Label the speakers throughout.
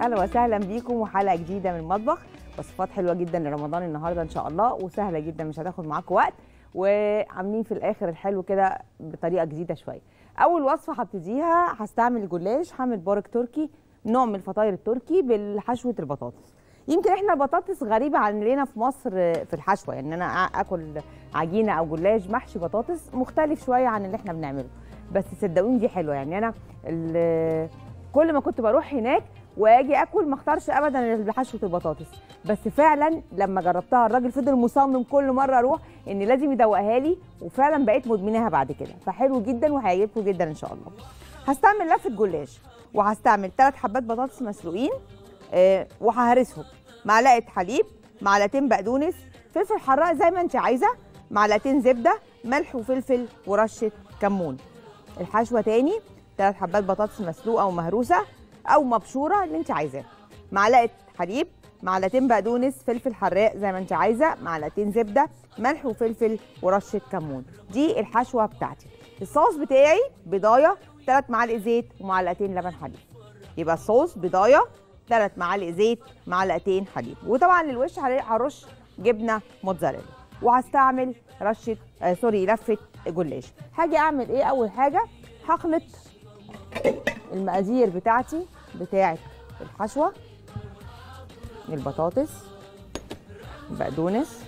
Speaker 1: اهلا وسهلا بيكم وحلقه جديده من المطبخ وصفات حلوه جدا لرمضان النهارده ان شاء الله وسهله جدا مش هتاخد معاكم وقت وعاملين في الاخر الحلو كده بطريقه جديده شويه اول وصفه هبتديها هستعمل جلاش هعمل بارك تركي نوع من الفطاير التركي بالحشوه البطاطس يمكن احنا البطاطس غريبه عننا في مصر في الحشوه يعني انا اكل عجينه او جلاش محشي بطاطس مختلف شويه عن اللي احنا بنعمله بس صدقوني دي حلوه يعني انا كل ما كنت بروح هناك واجي اكل ما اختارش ابدا بحشوه البطاطس بس فعلا لما جربتها الراجل فضل مصمم كل مره اروح ان لازم يدوقها لي وفعلا بقيت مدمناها بعد كده فحلو جدا وهيعجبكم جدا ان شاء الله هستعمل لفه جلاش وهستعمل ثلاث حبات بطاطس مسلوقين أه وههرسهم معلقه حليب معلقتين بقدونس فلفل حراق زي ما انت عايزه معلقتين زبده ملح وفلفل ورشه كمون الحشوه تاني ثلاث حبات بطاطس مسلوقه ومهروسه او مبشوره اللي انت عايزاه معلقه حليب معلقتين بقدونس فلفل حراق زي ما انت عايزه معلقتين زبده ملح وفلفل ورشه كمون دي الحشوه بتاعتي الصوص بتاعي بضايه ثلاث معالق زيت ومعلقتين لبن حليب يبقى الصوص بضايه ثلاث معالق زيت معلقتين حليب وطبعا للوش هرش جبنه موتزاريلا وهستعمل رشه آه سوري لفه جلاش هاجي اعمل ايه اول حاجه هخلط المقادير بتاعتي بتاعه الحشوه البطاطس بقدونس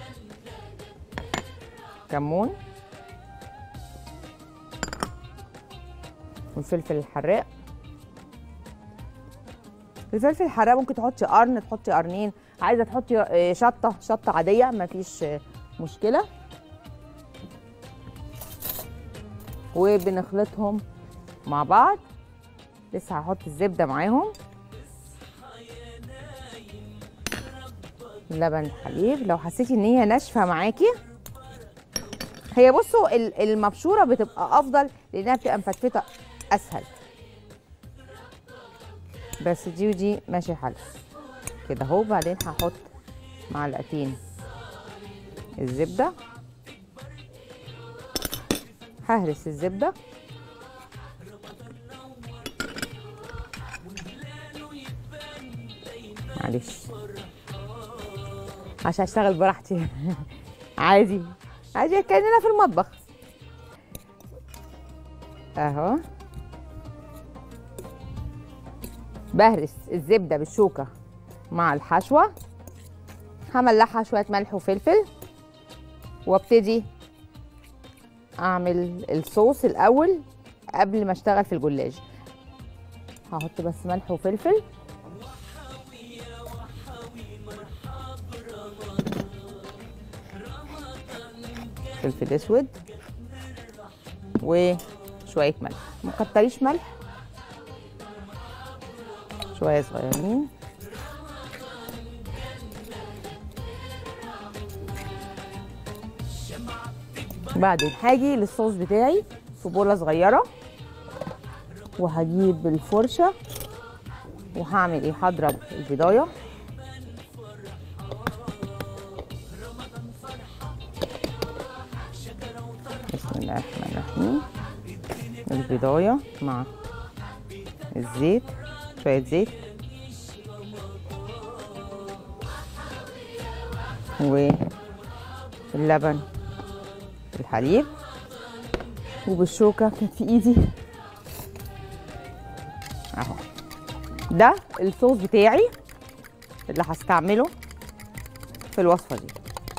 Speaker 1: كمون والفلفل الحراق الفلفل الحراق ممكن تحطي قرن تحطي قرنين عايزه تحطي شطه شطه عاديه مفيش مشكله وبنخلطهم مع بعض لسه هحط الزبده معاهم لبن حليب لو حسيتي ان هي ناشفه معاكي هي بصوا المبشوره بتبقى افضل لانها بتبقى مفتفته اسهل بس دي ودي ماشي حال كده اهو بعدين هحط معلقتين الزبده ههرس الزبده معلش عشان اشتغل براحتي عادي عادي كاننا في المطبخ اهو بهرس الزبده بالشوكه مع الحشوه هملحها شويه ملح وفلفل وابتدي اعمل الصوص الاول قبل ما اشتغل في الجلاج هحط بس ملح وفلفل فلفل اسود وشويه ملح ما تكتريش ملح شويه صغيرين بعدين هاجي للصوص بتاعي في بوله صغيره وهجيب الفرشه وهعمل ايه هضرب البضايه بسم الله الرحمن الرحيم البضايه مع الزيت شويه زيت واللبن الحليب وبالشوكه كانت في ايدي اهو ده الصوص بتاعي اللي هستعمله في الوصفه دي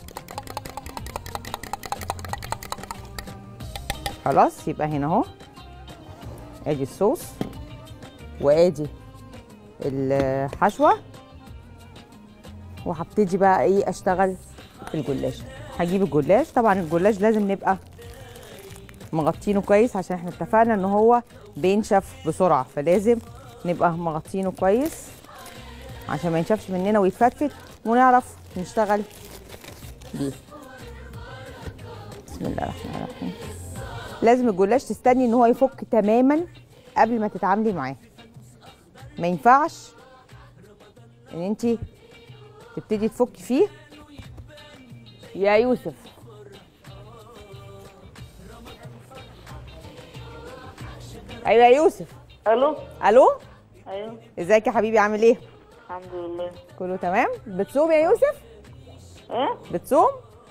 Speaker 1: خلاص يبقى هنا اهو ادي الصوص وادي الحشوه وهبتدي بقى ايه اشتغل في الجلاش هجيب الجلاش طبعا الجلاش لازم نبقى مغطينه كويس عشان احنا اتفقنا ان هو بينشف بسرعه فلازم نبقى مغطينه كويس عشان ما ينشفش مننا ويتفتفت ونعرف نشتغل بيه بسم الله الرحمن الرحيم لازم الجلاش تستني ان هو يفك تماما قبل ما تتعاملي معاه ما ينفعش ان انت تبتدي تفكي فيه يا يوسف ايوه يا يوسف
Speaker 2: الو
Speaker 1: الو
Speaker 2: ايوه
Speaker 1: ازيك يا حبيبي عامل ايه
Speaker 2: الحمد لله
Speaker 1: كله تمام بتصوم يا يوسف
Speaker 2: ايه
Speaker 1: بتصوم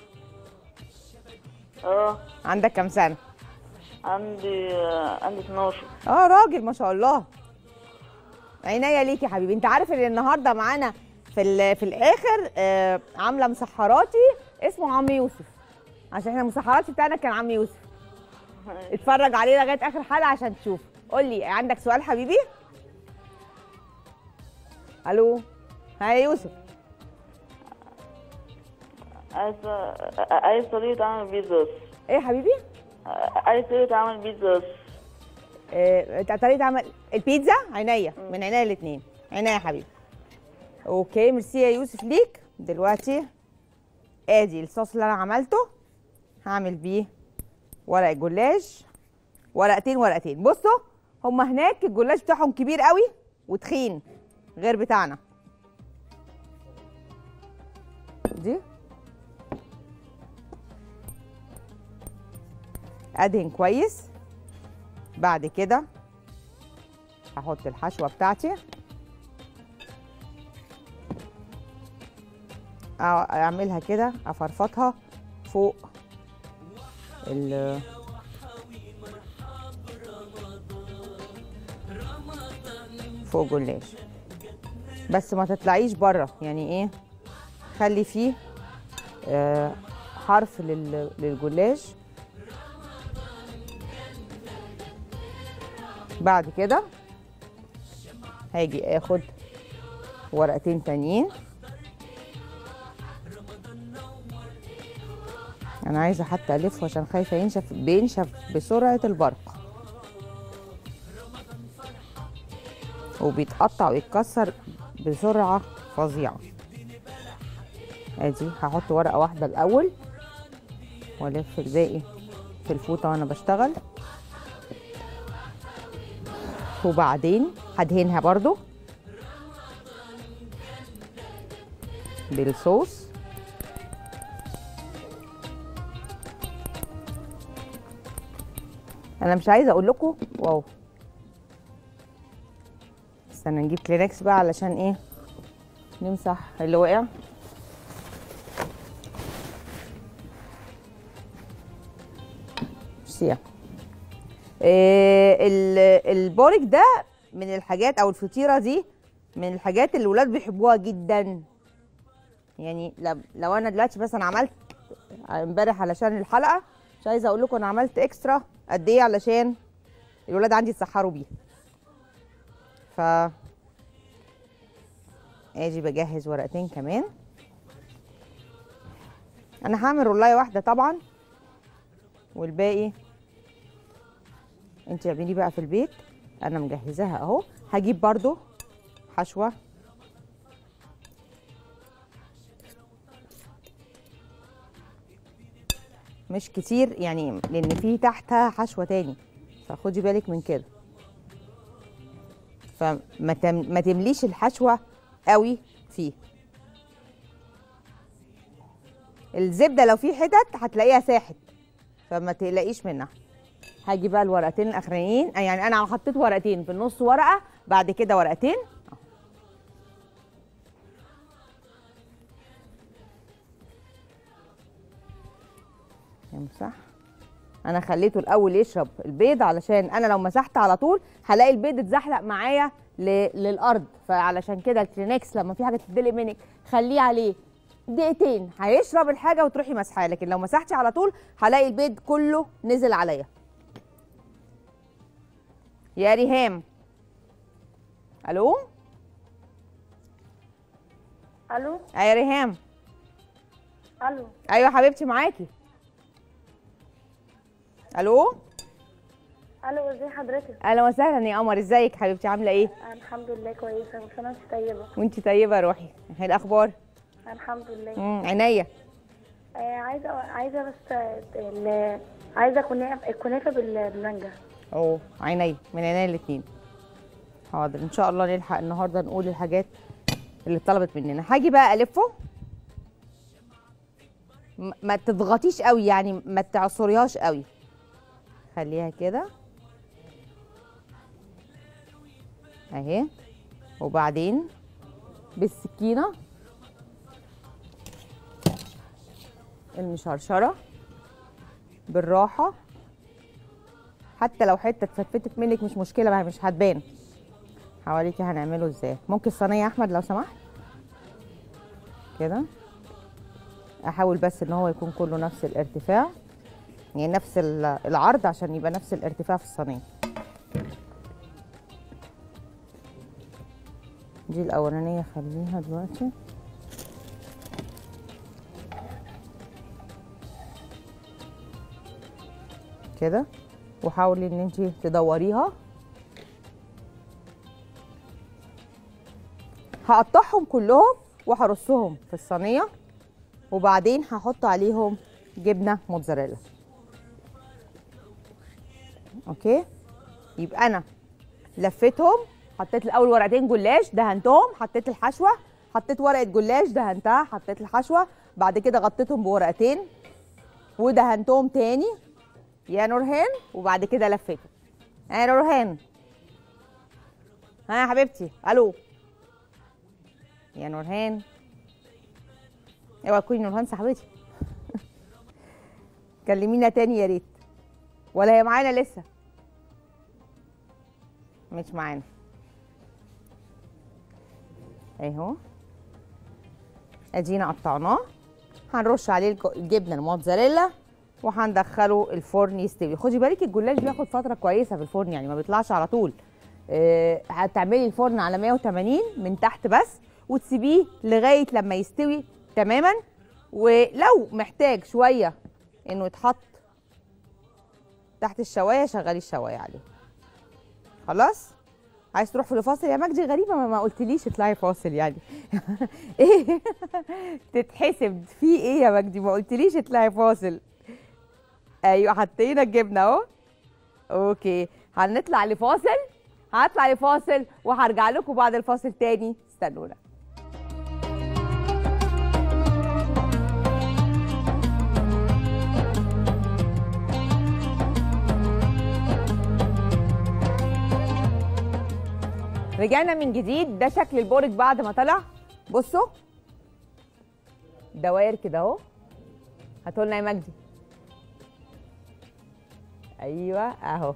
Speaker 2: اه
Speaker 1: عندك كام سنه
Speaker 2: عندي آه، عندي 12
Speaker 1: اه راجل ما شاء الله عينيا ليك يا حبيبي انت عارف ان النهارده معانا في ال- في الاخر آه عامله مسحراتي اسمه عم يوسف عشان احنا مسحراتي بتاعنا كان عم يوسف اتفرج عليه لغايه اخر حلقه عشان تشوف قول لي عندك سؤال حبيبي الو ها يا يوسف
Speaker 2: عايز آه، عايز طريقة عمل بيتزا
Speaker 1: ايه يا حبيبي
Speaker 2: آه، عايز طريقة عمل بيتزا
Speaker 1: آه، طريقه عمل البيتزا عينيا من عينيا الاثنين عينيا يا حبيبي اوكي ميرسي يا يوسف ليك دلوقتي ادي الصوص اللي انا عملته هعمل بيه ورق جلاش ورقتين ورقتين بصوا هما هناك الجلاش بتاعهم كبير قوي وتخين غير بتاعنا دي ادهن كويس بعد كده هحط الحشوه بتاعتي أع- اعملها كده افرفطها فوق ال فوق جلاش بس ما تطلعيش بره يعني ايه خلي فيه آه حرف لل- للجلاش بعد كده هاجي اخد ورقتين تانيين انا عايزه حتى الفه عشان خايفه ينشف بينشف بسرعه البرق وبيتقطع ويتكسر بسرعه فظيعه ادي هحط ورقه واحده الاول والف الباقي في الفوطه وانا بشتغل وبعدين هدهنها برضو بالصوص انا مش عايزه اقول لكم واو استنى نجيب كلينكس بقى علشان ايه نمسح اللي وقع ميرسي إيه ال- البورك ده من الحاجات او الفطيره دي من الحاجات اللي الولاد بيحبوها جدا يعني لو, لو انا دلوقتي مثلا عملت امبارح علشان الحلقه مش عايزه اقول لكم انا عملت اكسترا قد ايه علشان الولاد عندي يتسحروا بيها ف اجي بجهز ورقتين كمان انا هعمل رولية واحده طبعا والباقي انت اعملي بقى في البيت انا مجهزاها اهو هجيب برضو حشوه مش كتير يعني لان في تحتها حشوه تاني فخدي بالك من كده فما تم... ما تمليش الحشوه قوي فيه الزبده لو في حتت هتلاقيها ساحت فما تقلقيش منها هاجي بقى الورقتين الاخرانيين يعني انا حطيت ورقتين في النص ورقه بعد كده ورقتين أهو. يمسح انا خليته الاول يشرب البيض علشان انا لو مسحت على طول هلاقي البيض اتزحلق معايا ل... للارض فعلشان كده الكلينكس لما في حاجه تتدلق منك خليه عليه دقيقتين هيشرب الحاجه وتروحي مسحاه لكن لو مسحتي على طول هلاقي البيض كله نزل عليا يا ريهام الو
Speaker 3: الو
Speaker 1: ايوه يا ريهام
Speaker 3: الو
Speaker 1: ايوه حبيبتي معاكي الو
Speaker 3: الو ازي حضرتك
Speaker 1: اهلا وسهلا يا قمر ازيك حبيبتي عامله ايه
Speaker 3: أنا الحمد لله كويسه بس انا مش طيبه
Speaker 1: وانتي طيبه يا روحي ايه الاخبار
Speaker 3: أنا الحمد لله
Speaker 1: امم عينيا
Speaker 3: آه عايزه عايزه بس ال- عايزه كنافه الكنافه بال- بالمانجا
Speaker 1: اوه عينيا من عينيا الاثنين حاضر ان شاء الله نلحق النهارده نقول الحاجات اللي اتطلبت مننا هاجي بقى الفه م- ما تضغطيش قوي يعني ما تعصريهاش قوي خليها كده اهي وبعدين بالسكينه المشرشره بالراحه حتى لو حته اتفتفتت منك مش مشكله ما هي مش هتبان هوريكي هنعمله ازاي ممكن صينيه يا احمد لو سمحت كده احاول بس ان هو يكون كله نفس الارتفاع يعني نفس ال- العرض عشان يبقى نفس الارتفاع في الصينيه دي الاولانيه خليها دلوقتي كده وحاولي ان انت تدوريها هقطعهم كلهم وهرصهم في الصينيه وبعدين هحط عليهم جبنه موتزاريلا اوكي يبقى انا لفيتهم حطيت الاول ورقتين جلاش دهنتهم حطيت الحشوه حطيت ورقه جلاش دهنتها حطيت الحشوه بعد كده غطيتهم بورقتين ودهنتهم تاني يا نورهان وبعد كده لفيتهم يا نورهان ها يا حبيبتي الو يا نورهان اوعي تكوني نورهان صاحبتي كلمينا تاني يا ريت ولا هي معانا لسه مش معانا اهو ادينا قطعناه هنرش عليه الج- الجبنه الموتزاريلا وهندخله الفرن يستوي خدي بالك الجلاش بياخد فتره كويسه في الفرن يعني ما بيطلعش على طول آه، هتعملي الفرن على 180 من تحت بس وتسيبيه لغايه لما يستوي تماما ولو محتاج شويه انه يتحط تحت الشوايه شغلي الشوايه عليه خلاص عايز تروح في الفاصل يا مجدي غريبه ما, ما قلتليش اطلعي فاصل يعني ايه تتحسب في ايه يا مجدي ما قلتليش اطلعي فاصل ايوه حطينا الجبنه اهو اوكي هنطلع لفاصل هطلع لفاصل وهرجع لكم بعد الفاصل تاني استنونا رجعنا من جديد ده شكل البورك بعد ما طلع بصوا دواير كده اهو هاتوا لنا يا مجدي ايوه اهو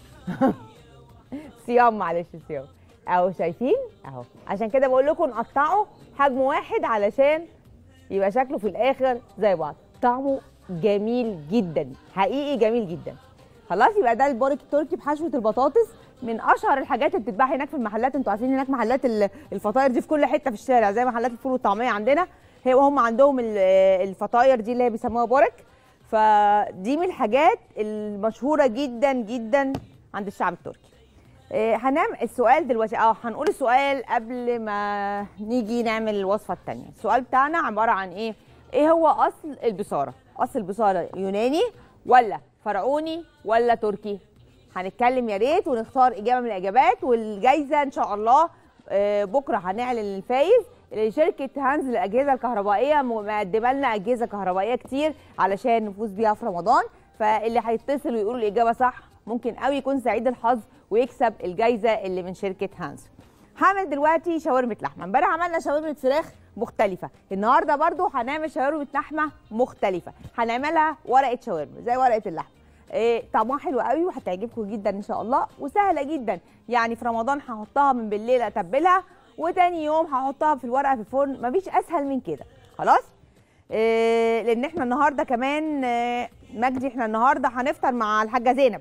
Speaker 1: صيام معلش صيام اهو شايفين اهو عشان كده بقول لكم نقطعه حجم واحد علشان يبقى شكله في الاخر زي بعض طعمه جميل جدا حقيقي جميل جدا خلاص يبقى ده البورك التركي بحشوه البطاطس من اشهر الحاجات اللي بتتباع هناك في المحلات انتوا عارفين هناك محلات ال- الفطاير دي في كل حته في الشارع زي محلات الفول والطعميه عندنا هي وهم عندهم ال- الفطاير دي اللي هي بيسموها بورك فدي من الحاجات المشهوره جدا جدا عند الشعب التركي إيه، هنعمل السؤال دلوقتي اه هنقول السؤال قبل ما نيجي نعمل الوصفه الثانيه السؤال بتاعنا عباره عن ايه ايه هو اصل البصاره اصل البصاره يوناني ولا فرعوني ولا تركي هنتكلم يا ريت ونختار اجابه من الاجابات والجايزه ان شاء الله آه، بكره هنعلن الفايز شركه هانز للاجهزه الكهربائيه م- مقدمه لنا اجهزه كهربائيه كتير علشان نفوز بيها في رمضان فاللي هيتصل ويقولوا الاجابه صح ممكن قوي يكون سعيد الحظ ويكسب الجايزه اللي من شركه هانز هعمل دلوقتي شاورمه لحمه امبارح عملنا شاورمه فراخ مختلفه النهارده برضو هنعمل شاورمه لحمه مختلفه هنعملها ورقه شاورما زي ورقه اللحمه إيه طعمها حلو قوي وهتعجبكم جدا ان شاء الله وسهله جدا يعني في رمضان هحطها من بالليل اتبلها وتاني يوم هحطها في الورقه في الفرن مفيش اسهل من كده خلاص إيه لان احنا النهارده كمان آه، مجدي احنا النهارده هنفطر مع الحاجه زينب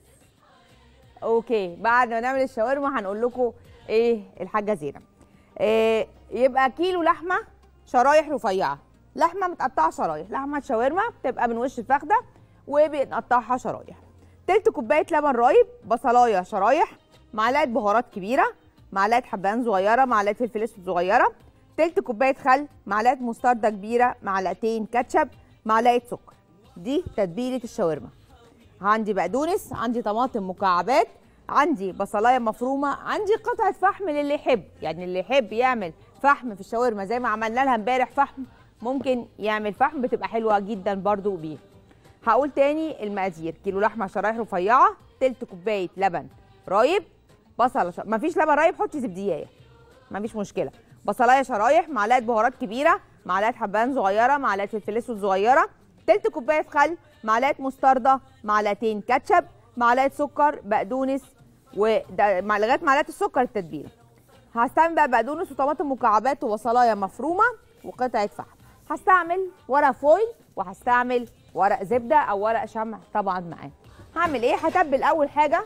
Speaker 1: اوكي بعد ما نعمل الشاورما هنقول لكم ايه الحاجه زينب إيه يبقى كيلو لحمه شرايح رفيعه لحمه متقطعه شرايح لحمه شاورما بتبقى من وش الفخده وبنقطعها شرايح تلت كوبايه لبن رايب بصلايه شرايح معلقه بهارات كبيره معلقه حبهان صغيره معلقه فلفل اسود صغيره تلت كوبايه خل معلقه مستردة كبيره معلقتين كاتشب معلقه سكر دي تتبيله الشاورما عندي بقدونس عندي طماطم مكعبات عندي بصلايه مفرومه عندي قطعه فحم للي يحب يعني اللي يحب يعمل فحم في الشاورما زي ما عملنا لها امبارح فحم ممكن يعمل فحم بتبقى حلوه جدا برضو بيه هقول تاني المقادير كيلو لحمه شرايح رفيعه تلت كوبايه لبن رايب بصله ش... مفيش لبن رايب حطي زبديايه مفيش مشكله بصلايه شرايح معلقه بهارات كبيره معلقه حبهان صغيره معلقه فلفل اسود صغيره تلت كوبايه خل معلقه مستردة معلقتين كاتشب معلقه سكر بقدونس وده مع- لغايه معلقه السكر التتبيله هستعمل بقى بقدونس وطماطم مكعبات وبصلايه مفرومه وقطعه فحم هستعمل ورق فويل وهستعمل ورق زبده او ورق شمع طبعا معاه هعمل ايه هتبل اول حاجه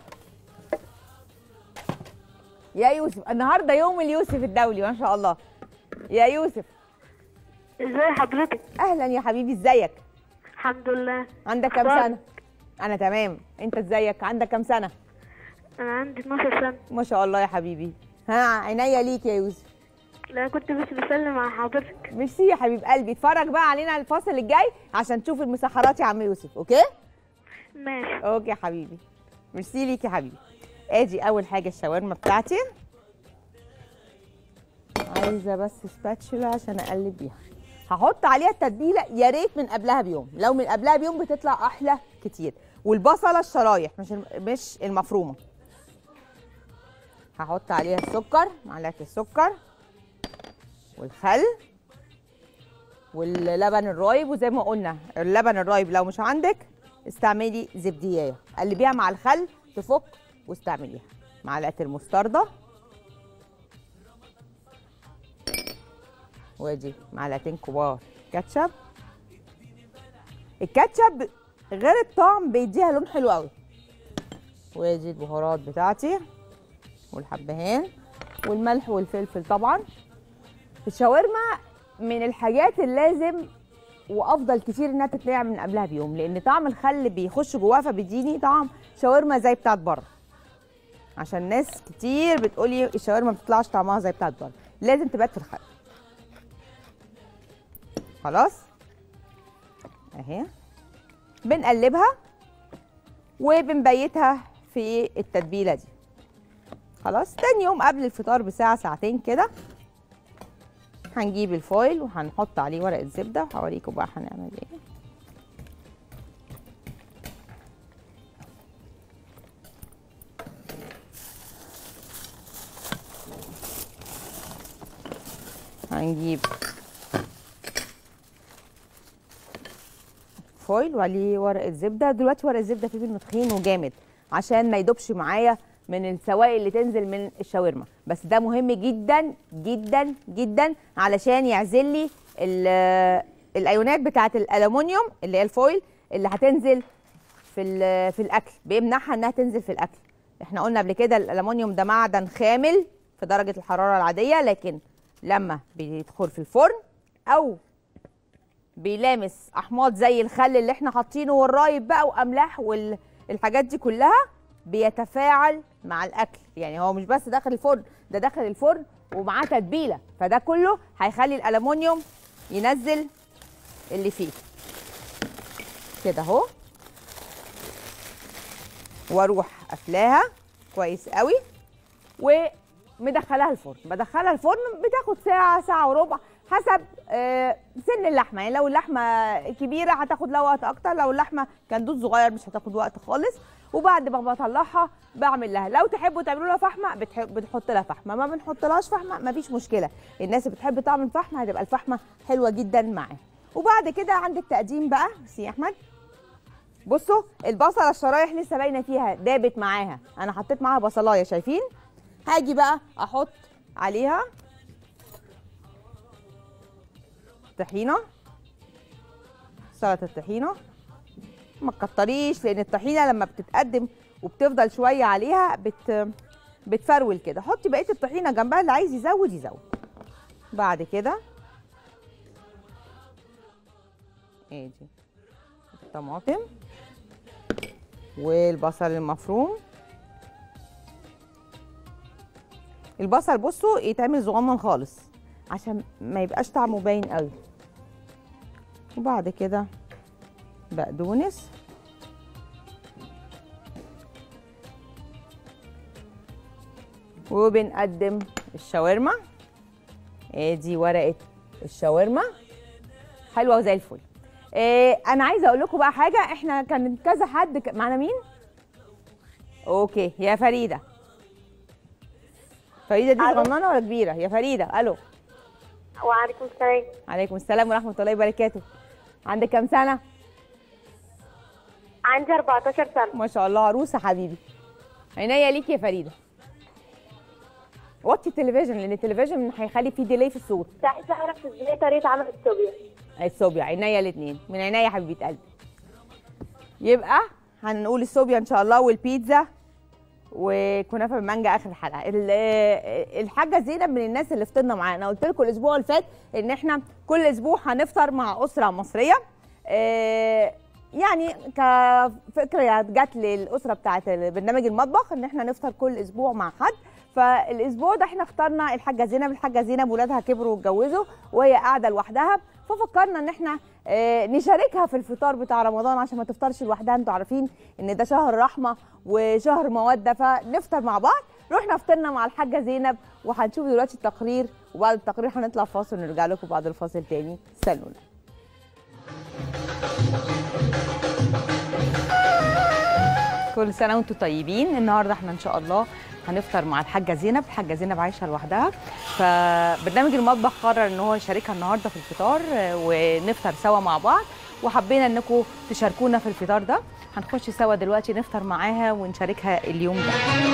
Speaker 1: يا يوسف النهارده يوم اليوسف الدولي ما شاء الله يا يوسف
Speaker 3: ازاي حضرتك
Speaker 1: اهلا يا حبيبي ازيك
Speaker 3: الحمد لله
Speaker 1: عندك كام
Speaker 3: أخبارك؟
Speaker 1: سنه انا تمام انت ازيك عندك كام سنه
Speaker 3: انا عندي 12 سنه
Speaker 1: ما شاء الله يا حبيبي ها عينيا ليك يا يوسف
Speaker 3: لا كنت بس بسلم على حضرتك
Speaker 1: ميرسي يا حبيب قلبي اتفرج بقى علينا الفاصل الجاي عشان تشوف المسحرات يا عم يوسف اوكي
Speaker 3: ماشي
Speaker 1: اوكي يا حبيبي ميرسي ليك يا حبيبي ادي اول حاجه الشاورما بتاعتي عايزه بس سباتشولا عشان اقلب بيها هحط عليها التتبيله يا ريت من قبلها بيوم لو من قبلها بيوم بتطلع احلى كتير والبصله الشرايح مش الم- مش المفرومه هحط عليها السكر معلقه السكر والخل واللبن الرايب وزي ما قلنا اللبن الرايب لو مش عندك استعملي زبدية قلبيها مع الخل تفك واستعمليها معلقة المستردة وادي معلقتين كبار كاتشب الكاتشب غير الطعم بيديها لون حلو قوي وادي البهارات بتاعتي والحبهان والملح والفلفل طبعا الشاورما من الحاجات اللي لازم وافضل كتير انها تتنقع من قبلها بيوم لان طعم الخل بيخش جواها فبيديني طعم شاورما زي بتاعت بره عشان ناس كتير بتقولي الشاورما ما بتطلعش طعمها زي بتاعت بره لازم تبات في الخل خلاص اهي بنقلبها وبنبيتها في التتبيله دي خلاص تاني يوم قبل الفطار بساعه ساعتين كده هنجيب الفويل وهنحط عليه ورقه زبده وهوريكم بقى هنعمل ايه هنجيب فويل وعليه ورقه زبده دلوقتي ورق الزبده فيه منه تخين وجامد عشان ما يدوبش معايا من السوائل اللي تنزل من الشاورما بس ده مهم جدا جدا جدا علشان يعزل لي ال- الايونات بتاعه الالومنيوم اللي هي الفويل اللي هتنزل في ال- في الاكل بيمنعها انها تنزل في الاكل احنا قلنا قبل كده الالومنيوم ده معدن خامل في درجه الحراره العاديه لكن لما بيدخل في الفرن او بيلامس احماض زي الخل اللي احنا حاطينه والرايب بقى واملاح والحاجات دي كلها بيتفاعل مع الاكل يعني هو مش بس داخل الفرن ده داخل الفرن ومعاه تتبيله فده كله هيخلي الالومنيوم ينزل اللي فيه كده اهو واروح قافلاها كويس قوي ومدخلاها الفرن بدخلها الفرن بتاخد ساعه ساعه وربع حسب آه، سن اللحمه يعني لو اللحمه كبيره هتاخد لها وقت اكتر لو اللحمه كندوز صغير مش هتاخد وقت خالص وبعد ما بطلعها بعمل لها لو تحبوا تعملوا لها فحمه بتحب بنحط لها فحمه ما بنحطلهاش فحمه مفيش مشكله الناس اللي بتحب طعم الفحمه هتبقى الفحمه حلوه جدا معاها وبعد كده عندك تقديم بقى سي يا احمد بصوا البصله الشرايح لسه باينه فيها دابت معاها انا حطيت معاها بصلايه شايفين هاجي بقى احط عليها طحينه سلطه الطحينه ما تكتريش لان الطحينه لما بتتقدم وبتفضل شويه عليها بت بتفرول كده حطي بقيه الطحينه جنبها اللي عايز يزود يزود بعد كده ادي الطماطم والبصل المفروم البصل بصوا يتعمل صغنن خالص عشان ما يبقاش طعمه باين قوي وبعد كده بقدونس وبنقدم الشاورما ادي ورقه الشاورما حلوه وزي الفل إيه انا عايزه اقول لكم بقى حاجه احنا كان كذا حد ك... معانا مين اوكي يا فريده فريده دي
Speaker 3: ألو.
Speaker 1: صغننه ولا كبيره يا فريده الو
Speaker 3: وعليكم السلام
Speaker 1: عليكم السلام ورحمه الله وبركاته عندك كام سنه
Speaker 3: عندي 14 سنة
Speaker 1: ما شاء الله عروسه حبيبي عينيا ليك يا فريده وطي التلفزيون لان التلفزيون هيخلي فيه ديلي في الصوت
Speaker 3: عايزة أعرف إزاي طريقة عمل الصوبيا
Speaker 1: الصوبيا عينيا الاثنين من عينيا يا حبيبه قلبي يبقى هنقول الصوبيا ان شاء الله والبيتزا وكنافه بالمانجا اخر الحلقه ال- آه، الحاجه زينب من الناس اللي فطرنا معانا انا قلت لكم الاسبوع اللي فات ان احنا كل اسبوع هنفطر مع اسره مصريه آه، يعني كفكره جت للاسره بتاعه برنامج المطبخ ان احنا نفطر كل اسبوع مع حد فالاسبوع ده احنا اخترنا الحاجه زينب الحاجه زينب ولادها كبروا واتجوزوا وهي قاعده لوحدها ففكرنا ان احنا آه، نشاركها في الفطار بتاع رمضان عشان ما تفطرش لوحدها انتوا عارفين ان ده شهر رحمه وشهر موده فنفطر مع بعض رحنا فطرنا مع الحاجه زينب وهنشوف دلوقتي التقرير وبعد التقرير هنطلع فاصل ونرجع لكم بعد الفاصل تاني استنونا كل سنه وانتم طيبين النهارده احنا ان شاء الله هنفطر مع الحاجه زينب الحاجه زينب عايشه لوحدها فبرنامج المطبخ قرر ان هو يشاركها النهارده في الفطار آه، ونفطر سوا مع بعض وحبينا انكم تشاركونا في الفطار ده هنخش سوا دلوقتي نفطر معاها ونشاركها اليوم ده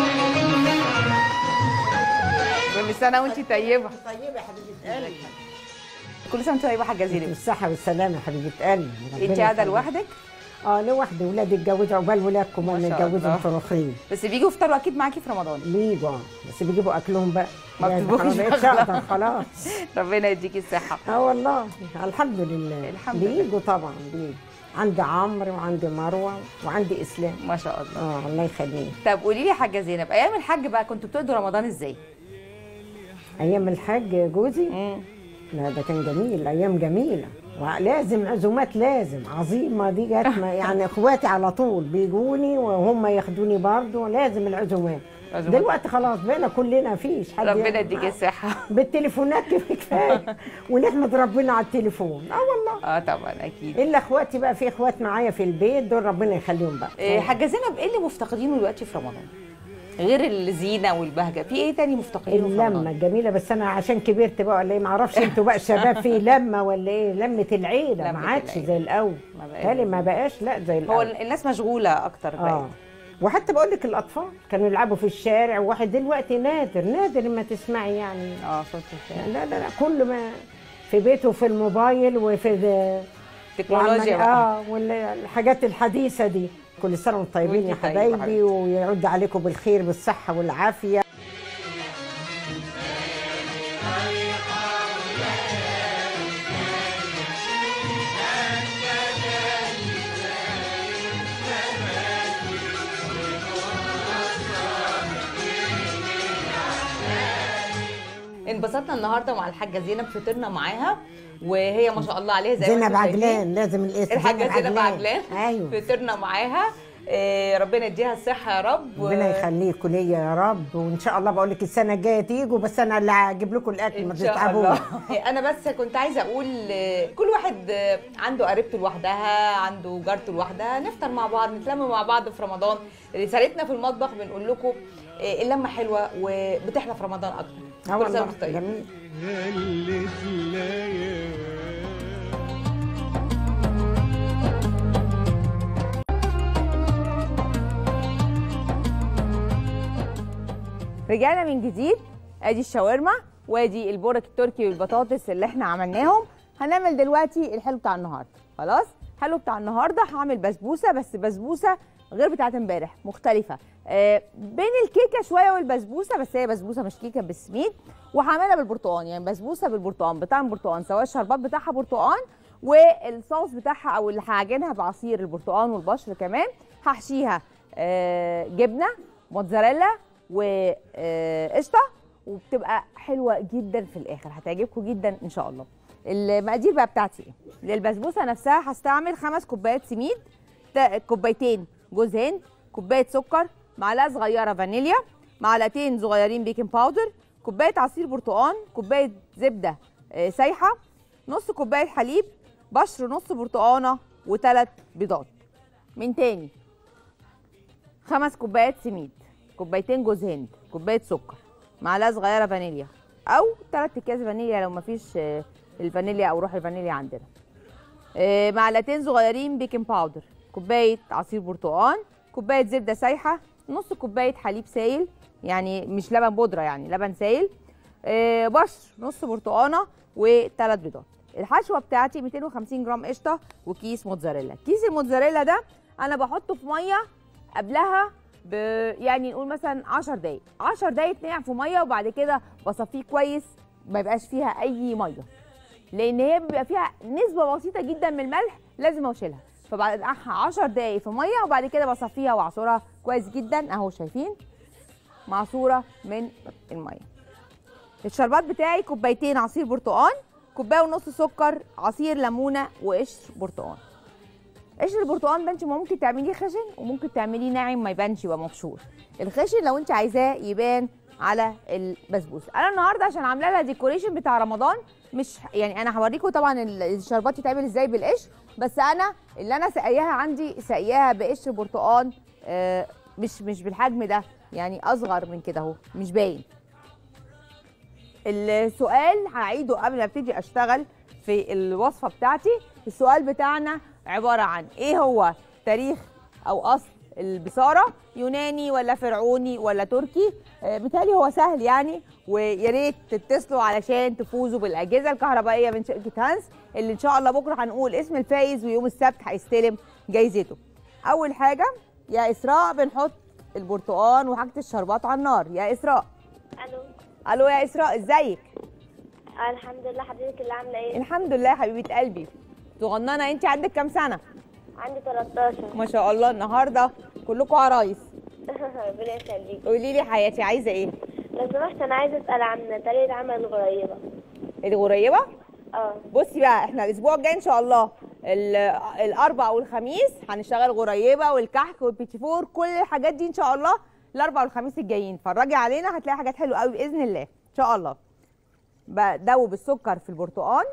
Speaker 1: كل سنه وانت طيبه
Speaker 4: طيبة يا حبيبة قلبي
Speaker 1: كل سنه وانت طيبه حاجه زينب
Speaker 4: بالصحة والسلامة يا حبيبة قلبي ربنا
Speaker 1: انت قاعده
Speaker 4: يخليك.
Speaker 1: لوحدك
Speaker 4: اه لوحدي ولادي اتجوزوا عقبال ولادكم
Speaker 1: ما
Speaker 4: انا
Speaker 1: شاء
Speaker 4: اتجوزوا
Speaker 1: الله.
Speaker 4: مفرخين
Speaker 1: بس بيجوا يفطروا اكيد معاكي في رمضان
Speaker 4: بيجوا آه، بس بيجيبوا اكلهم بقى
Speaker 1: ما
Speaker 4: يعني
Speaker 1: بتطبخيش
Speaker 4: ما بقتش
Speaker 1: بقى
Speaker 4: اقدر خلاص
Speaker 1: ربنا يديكي الصحه
Speaker 4: اه والله الحمد لله
Speaker 1: الحمد لله.
Speaker 4: بيجوا طبعا بيجوا عندي عمرو وعندي مروه وعندي اسلام
Speaker 1: ما شاء الله
Speaker 4: اه الله يخليك
Speaker 1: طب قولي لي يا حاجه زينب ايام الحج بقى كنتوا بتقضوا رمضان ازاي
Speaker 4: ايام الحاج جوزي لا ده كان جميل ايام جميله ولازم عزومات لازم عظيمه دي جت ما- يعني اخواتي على طول بيجوني وهم ياخدوني برضه لازم العزومات
Speaker 1: عزومات.
Speaker 4: دلوقتي خلاص بقينا كلنا فيش حد
Speaker 1: ربنا
Speaker 4: يعمل
Speaker 1: يديكي
Speaker 4: معانا.
Speaker 1: الصحه
Speaker 4: بالتليفونات كفايه ونحمد ربنا على التليفون اه والله
Speaker 1: اه طبعا اكيد
Speaker 4: الا اخواتي بقى في اخوات معايا في البيت دول ربنا يخليهم بقى
Speaker 1: إيه حاجه زينب ايه اللي مفتقدينه دلوقتي في رمضان غير الزينه والبهجه في ايه تاني مفتقدينه في
Speaker 4: اللمه
Speaker 1: رمضان
Speaker 4: الجميله بس انا عشان كبرت بقى ولا ايه ما اعرفش انتوا بقى الشباب في لمه ولا ايه لمه العيله
Speaker 1: لمة
Speaker 4: ما عادش
Speaker 1: العيلة.
Speaker 4: زي الاول
Speaker 1: ما بقاش.
Speaker 4: تالي ما بقاش لا زي
Speaker 1: هو
Speaker 4: الاول
Speaker 1: الناس مشغوله اكتر
Speaker 4: اه
Speaker 1: بقى
Speaker 4: وحتى بقول لك الاطفال كانوا يلعبوا في الشارع وواحد دلوقتي نادر نادر ما تسمعي يعني
Speaker 1: اه صوت الشارع
Speaker 4: لا لا لا كل ما في بيته في الموبايل وفي ال-
Speaker 1: تكنولوجيا
Speaker 4: وعمال-
Speaker 1: بقى
Speaker 4: اه والحاجات الحديثه دي كل سنه وانتم طيبين يا
Speaker 1: وانتي طيبة حبيبتي.
Speaker 4: حبايبي ويعد عليكم بالخير بالصحه والعافيه
Speaker 1: انبسطنا النهارده مع الحاجه زينب فطرنا معاها وهي ما شاء الله عليها زي ما
Speaker 4: زينب
Speaker 1: انتم شايفين.
Speaker 4: عجلان لازم الاسم
Speaker 1: الحاجه زينب عجلان
Speaker 4: ايوه
Speaker 1: فطرنا معاها إيه ربنا يديها الصحه يا رب
Speaker 4: ربنا يخليكم ليا يا رب وان شاء الله بقول لك السنه الجايه تيجوا بس انا اللي هجيب لكم الاكل ما
Speaker 1: ان شاء
Speaker 4: تتعبوش
Speaker 1: الله انا بس كنت عايزه اقول آه، كل واحد آه، عنده قريبته لوحدها عنده جارته لوحدها نفطر مع بعض نتلم مع بعض في رمضان رسالتنا في المطبخ بنقول لكم آه، اللمه حلوه وبتحلى في رمضان اكتر
Speaker 4: اه
Speaker 1: كل سنه
Speaker 4: والله
Speaker 1: وانتم طيبين
Speaker 4: جميل
Speaker 5: هلت ليالي
Speaker 1: رجعنا من جديد ادي الشاورما وادي البورك التركي والبطاطس اللي احنا عملناهم هنعمل دلوقتي الحلو بتاع النهارده خلاص الحلو بتاع النهارده هعمل بسبوسه بس بسبوسه غير بتاعت امبارح مختلفه آه بين الكيكه شويه والبسبوسه بس هي بسبوسه مش كيكه بالسميد وهعملها بالبرتقال يعني بسبوسه بالبرتقال بطعم برتقال سواء الشربات بتاعها برتقال والصوص بتاعها او اللي هعجنها بعصير البرتقال والبشر كمان هحشيها آه جبنه موتزاريلا وقشطه وبتبقى حلوه جدا في الاخر هتعجبكم جدا ان شاء الله المقادير بقى بتاعتي ايه للبسبوسه نفسها هستعمل خمس كوبايات سميد تا- كوبايتين جوز هند كوبايه سكر معلقه صغيره فانيليا معلقتين صغيرين بيكنج باودر كوبايه عصير برتقال كوبايه زبده آه، سايحه نص كوبايه حليب بشر نص برتقانه وثلاث بيضات من تاني خمس كوبايات سميد كوبايتين جوز هند كوبايه سكر معلقه صغيره فانيليا او ثلاث اكياس فانيليا لو مفيش آه، الفانيليا او روح الفانيليا عندنا آه، معلقتين صغيرين بيكنج باودر كوبايه عصير برتقال كوبايه زبده سايحه نص كوبايه حليب سائل يعني مش لبن بودره يعني لبن سائل آه، بشر نص برتقانه وثلاث بيضات الحشوه بتاعتي 250 جرام قشطه وكيس موتزاريلا كيس الموتزاريلا ده انا بحطه في ميه قبلها ب... يعني نقول مثلا 10 دقايق 10 دقايق تنقع في ميه وبعد كده بصفيه كويس ما يبقاش فيها اي ميه لان هي بيبقى فيها نسبه بسيطه جدا من الملح لازم اشيلها فبعد 10 دقايق في ميه وبعد كده بصفيها واعصرها كويس جدا اهو شايفين معصوره من الميه الشربات بتاعي كوبايتين عصير برتقال كوبايه ونص سكر عصير ليمونه وقشر برتقال قشر البرتقال ده انت ممكن تعمليه خشن وممكن تعمليه ناعم ما يبانش يبقى مبشور الخشن لو انت عايزاه يبان على البسبوسه انا النهارده عشان عامله لها ديكوريشن بتاع رمضان مش يعني انا هوريكم طبعا ال- الشربات يتعمل ازاي بالقشر بس انا اللي انا سقياها عندي سقياها بقشر برتقال آه، مش مش بالحجم ده يعني اصغر من كده اهو مش باين السؤال هعيده قبل ما ابتدي اشتغل في الوصفه بتاعتي السؤال بتاعنا عباره عن ايه هو تاريخ او اصل البصاره يوناني ولا فرعوني ولا تركي آه، بالتالي هو سهل يعني ويا ريت تتصلوا علشان تفوزوا بالاجهزه الكهربائيه من شركه هانس اللي ان شاء الله بكره هنقول اسم الفايز ويوم السبت هيستلم جايزته اول حاجه يا اسراء بنحط البرتقال وحاجه الشربات على النار يا اسراء
Speaker 3: الو
Speaker 1: الو يا اسراء ازيك
Speaker 3: الحمد لله حضرتك اللي عامله ايه
Speaker 1: الحمد لله حبيبه قلبي صغننه انت عندك كام سنه
Speaker 3: عندي 13
Speaker 1: ما شاء الله النهارده كلكم عرايس
Speaker 3: ربنا يخليك
Speaker 1: قولي لي حياتي عايزه ايه
Speaker 3: لو سمحت انا عايزه اسال عن طريقه عمل الغريبه
Speaker 1: الغريبه
Speaker 3: اه
Speaker 1: بصي بقى احنا الاسبوع الجاي ان شاء الله ال- الاربع والخميس هنشتغل غريبه والكحك والبيتي فور كل الحاجات دي ان شاء الله الاربع والخميس الجايين اتفرجي علينا هتلاقي حاجات حلوه قوي باذن الله ان شاء الله بدوب السكر في البرتقال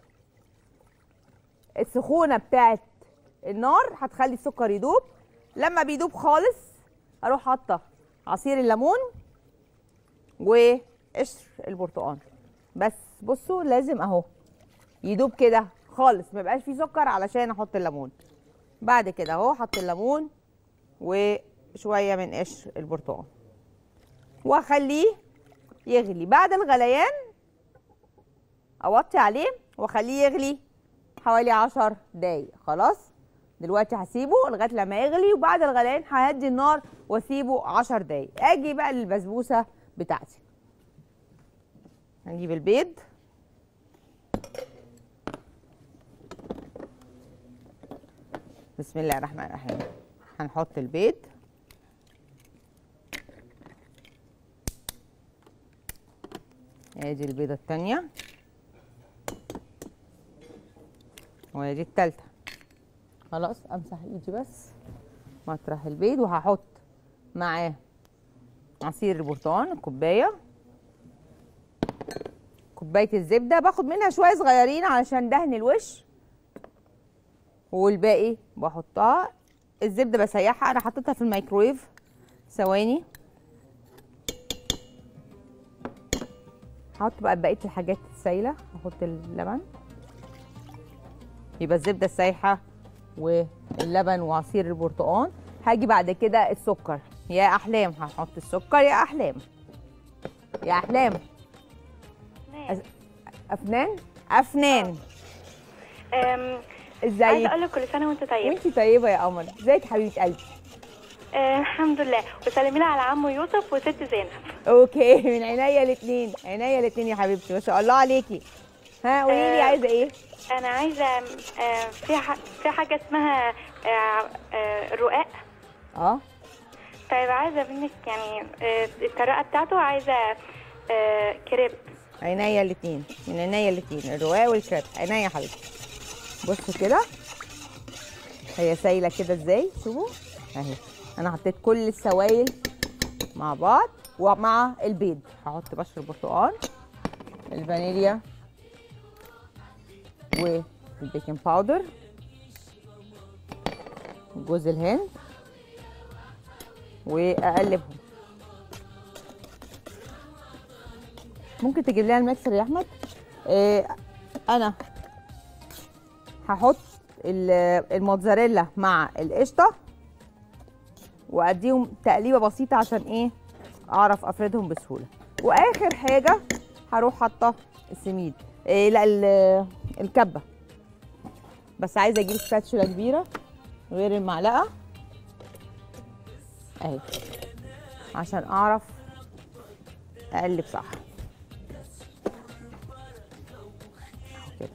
Speaker 1: السخونه بتاعت النار هتخلي السكر يدوب لما بيدوب خالص اروح حاطه عصير الليمون وقشر البرتقال بس بصوا لازم اهو يدوب كده خالص ما يبقاش فيه سكر علشان احط الليمون بعد كده اهو حط الليمون وشويه من قشر البرتقال واخليه يغلي بعد الغليان اوطي عليه واخليه يغلي حوالي 10 دقايق خلاص دلوقتي هسيبه لغايه لما يغلي وبعد الغليان ههدي النار واسيبه 10 دقايق اجي بقى للبسبوسه بتاعتي هنجيب البيض بسم الله الرحمن الرحيم هنحط البيض ادي البيضة التانية وادي التالتة خلاص امسح ايدي بس مطرح البيض وهحط معاه عصير البرتقال كوباية كوباية الزبدة باخد منها شوية صغيرين علشان دهن الوش والباقي بحطها الزبدة بسيحها انا حطيتها في الميكرويف ثواني هحط بقى بقية الحاجات السايلة هحط اللبن يبقى الزبدة السايحة واللبن وعصير البرتقال هاجي بعد كده السكر يا احلام هحط السكر يا احلام يا احلام أز- افنان افنان
Speaker 6: أم، عايزه
Speaker 1: ازيك
Speaker 6: اقول لك كل سنه وانت طيب
Speaker 1: وانتي طيبه يا قمر ازيك حبيبه قلبي
Speaker 6: آه الحمد لله وسلمي لي على عمو يوسف وست زينب
Speaker 1: اوكي من عينيا الاثنين عينيا الاثنين يا حبيبتي ما شاء الله عليكي ها قولي لي
Speaker 6: آه.
Speaker 1: عايزه ايه
Speaker 6: انا عايزه آه في ح... في حاجه اسمها آه آه الرقاق
Speaker 1: اه
Speaker 6: طيب عايزه منك يعني آه الطريقه بتاعته عايزه آه كريب
Speaker 1: عينيا الاثنين من عينيا الاثنين الرواق والكريب عينيا يا حبيبتي بصوا كده هي سايله كده ازاي شوفوا اهي انا حطيت كل السوائل مع بعض ومع البيض هحط بشر البرتقال الفانيليا والبيكنج باودر جوز الهند واقلبهم ممكن تجيب لنا الميكسر يا احمد إيه انا هحط ال- الموتزاريلا مع القشطه واديهم تقليبه بسيطه عشان ايه اعرف افردهم بسهوله واخر حاجه هروح حاطه السميد إيه لا ال- الكبه بس عايزه اجيب سباتشولا كبيره غير المعلقه اهي عشان اعرف اقلب صح أهو كده.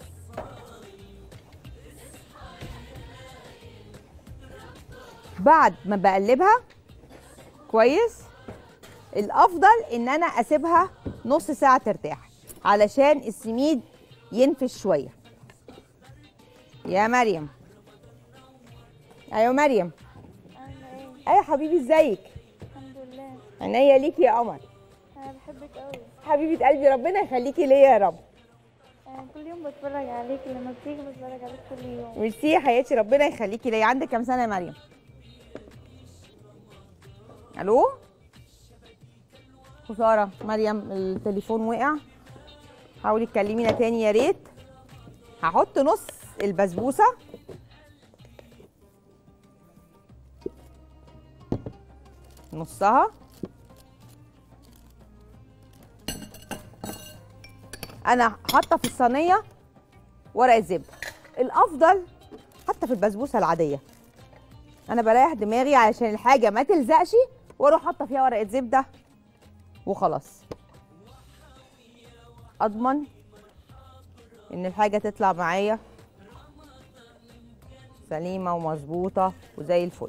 Speaker 1: بعد ما بقلبها كويس الافضل ان انا اسيبها نص ساعه ترتاح علشان السميد ينفش شويه يا مريم ايوه مريم ايوه حبيبي ازيك
Speaker 6: الحمد لله
Speaker 1: عينيا ليكي يا قمر
Speaker 6: انا بحبك قوي
Speaker 1: حبيبه قلبي ربنا يخليكي ليا يا رب
Speaker 6: انا كل يوم بتفرج عليك لما بتيجي بتفرج عليك كل يوم
Speaker 1: ميرسي يا حياتي ربنا يخليكي ليا عندك كام سنه يا مريم الو خساره مريم التليفون وقع حاولي تكلمينا تاني يا ريت هحط نص البسبوسه نصها انا حاطه في الصينيه ورقه زبده الافضل حتى في البسبوسه العاديه انا بريح دماغي علشان الحاجه ما تلزقش واروح حاطه فيها ورقه زبده وخلاص اضمن ان الحاجه تطلع معايا سليمه ومظبوطه وزي الفل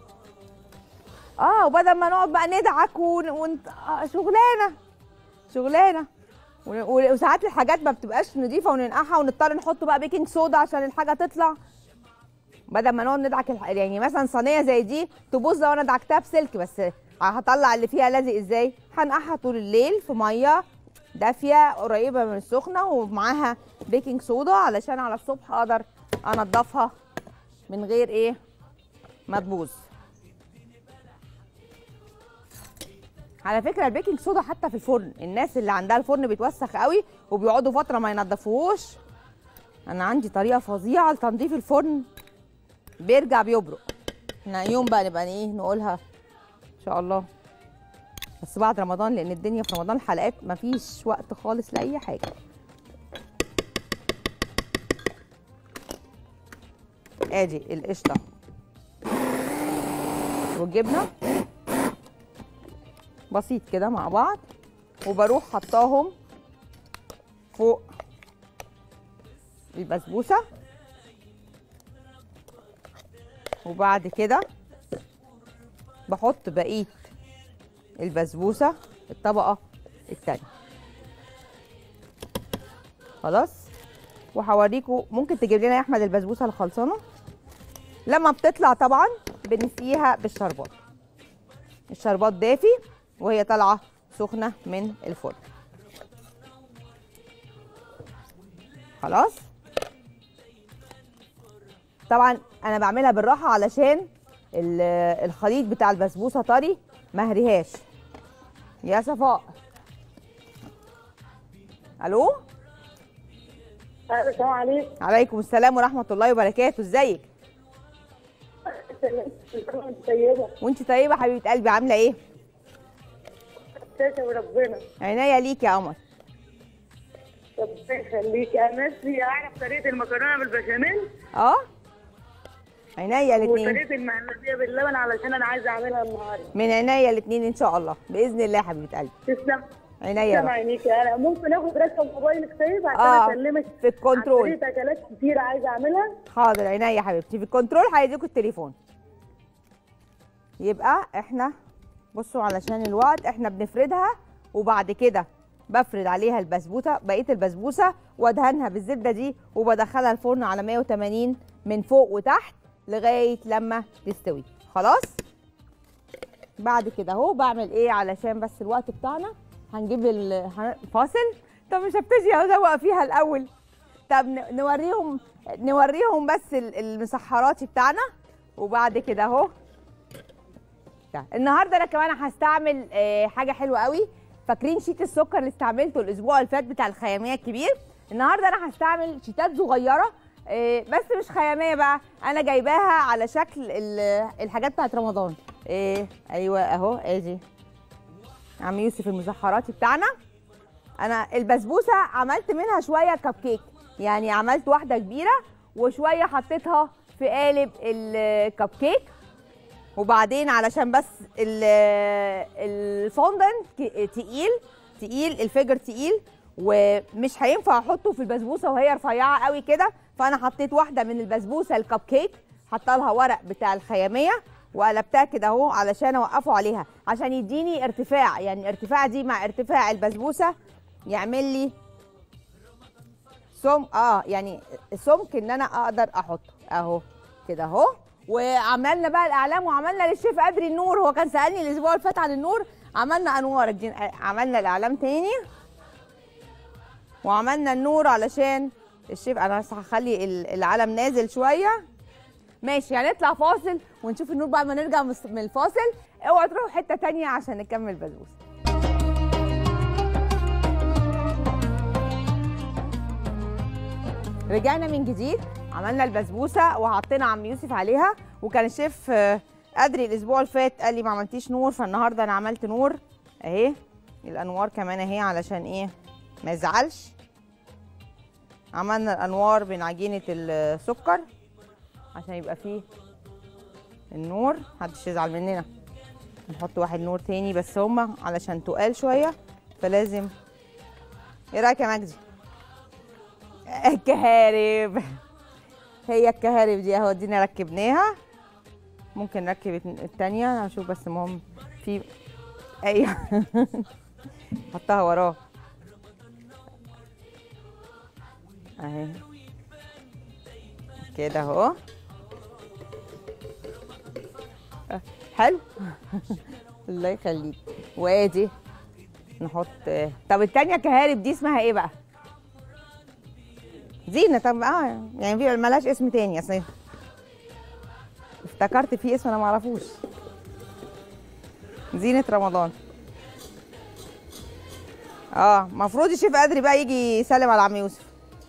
Speaker 1: اه وبدل ما نقعد بقى ندعك ون... ون... آه شغلانه شغلانه ون- ون- وساعات الحاجات ما بتبقاش نظيفه وننقعها ونضطر نحط بقى بيكنج صودا عشان الحاجه تطلع بدل ما نقعد ندعك الح... يعني مثلا صينيه زي دي تبوظ لو انا دعكتها بسلك بس هطلع اللي فيها لازق ازاي هنقعها طول الليل في ميه دافيه قريبه من السخنه ومعاها بيكنج صودا علشان على الصبح اقدر انضفها من غير ايه ما تبوظ على فكره البيكنج صودا حتى في الفرن الناس اللي عندها الفرن بيتوسخ قوي وبيقعدوا فتره ما ينضفوهوش انا عندي طريقه فظيعه لتنظيف الفرن بيرجع بيبرق احنا يوم بقى نبقى ايه نقولها ان شاء الله بس بعد رمضان لان الدنيا في رمضان حلقات مفيش وقت خالص لاي حاجه ادي القشطه والجبنه بسيط كده مع بعض وبروح حطاهم فوق البسبوسه وبعد كده بحط بقيه البسبوسه الطبقه التانية خلاص وهوريكم ممكن تجيب لنا يا احمد البسبوسه الخلصانه لما بتطلع طبعا بنسقيها بالشربات الشربات دافي وهي طالعه سخنه من الفرن خلاص طبعا انا بعملها بالراحه علشان ال- الخليط بتاع البسبوسه طري ما هريهاش يا صفاء الو
Speaker 3: السلام عليكم
Speaker 1: عليكم السلام ورحمه الله وبركاته ازيك
Speaker 3: طيبة
Speaker 1: وانت طيبه حبيبه قلبي عامله ايه
Speaker 3: تسلم وربنا
Speaker 1: عينيا ليك يا قمر
Speaker 3: ربنا يخليك انا نفسي اعرف طريقة المكرونة بالبشاميل
Speaker 1: اه عينيا الاثنين
Speaker 3: وطريقة المهلبية باللبن علشان انا عايزة اعملها النهاردة
Speaker 1: من عينيا الاثنين ان شاء الله باذن الله يا حبيبه قلبي
Speaker 3: تسلم
Speaker 1: عينيا يا
Speaker 3: تسلم
Speaker 1: رب
Speaker 3: عينيك انا ممكن اخد رقم موبايلك طيب عشان
Speaker 1: آه،
Speaker 3: اكلمك
Speaker 1: في الكنترول.
Speaker 3: عن طريقة اكلات كتير عايزة اعملها
Speaker 1: حاضر عينيا يا حبيبتي في الكنترول هيديكوا التليفون يبقى احنا بصوا علشان الوقت احنا بنفردها وبعد كده بفرد عليها البسبوسه بقيه البسبوسه وادهنها بالزبده دي وبدخلها الفرن على 180 من فوق وتحت لغايه لما تستوي خلاص بعد كده اهو بعمل ايه علشان بس الوقت بتاعنا هنجيب الفاصل طب مش هبتدي ازوق فيها الاول طب ن- نوريهم نوريهم بس ال- المسحراتي بتاعنا وبعد كده اهو ده. النهارده انا كمان هستعمل آه، حاجه حلوه قوي فاكرين شيت السكر اللي استعملته الاسبوع اللي فات بتاع الخياميه الكبير النهارده انا هستعمل شيتات صغيره إيه، بس مش خياميه بقى انا جايباها على شكل ال- الحاجات بتاعت رمضان إيه ايوه اهو ادي عم يوسف المسحراتي بتاعنا انا البسبوسه عملت منها شويه كب كيك يعني عملت واحده كبيره وشويه حطيتها في قالب الكب كيك وبعدين علشان بس ال- الفondant ك- تقيل تقيل الفجر تقيل ومش هينفع احطه في البسبوسه وهي رفيعه قوي كده فانا حطيت واحده من البسبوسه الكب كيك حاطه لها ورق بتاع الخياميه وقلبتها كده اهو علشان اوقفه عليها عشان يديني ارتفاع يعني ارتفاع دي مع ارتفاع البسبوسه يعمل لي سم اه يعني سمك ان انا اقدر احطه اهو كده اهو وعملنا بقى الاعلام وعملنا للشيف ادري النور هو كان سالني الاسبوع اللي فات عن النور عملنا انوار الدين عملنا الاعلام تاني وعملنا النور علشان الشيف انا بس هخلي ال- العلم نازل شويه ماشي هنطلع فاصل ونشوف النور بعد ما نرجع من من الفاصل اوعوا تروحوا حته تانية عشان نكمل بسبوسه رجعنا من جديد عملنا البسبوسه وحطينا عم يوسف عليها وكان الشيف آه، ادري الاسبوع اللي فات قال لي ما عملتيش نور فالنهارده انا عملت نور اهي الانوار كمان اهي علشان ايه ما يزعلش عملنا الانوار من عجينه السكر عشان يبقى فيه النور محدش يزعل مننا نحط واحد نور تاني بس هما علشان تقال شويه فلازم ايه رايك يا مجدي الكهارب هي الكهارب دي اهو ادينا ركبناها ممكن نركب الت- التانية انا هشوف بس المهم في ايوه حطها وراه اهي كده اهو أه، حلو الله يخليك وادي نحط طب التانية كهارب دي اسمها ايه بقى؟ زينة طب اه يعني في ملهاش اسم تاني اصل افتكرت في اسم انا ما اعرفوش زينة رمضان اه المفروض الشيف ادري بقى يجي يسلم على عم يوسف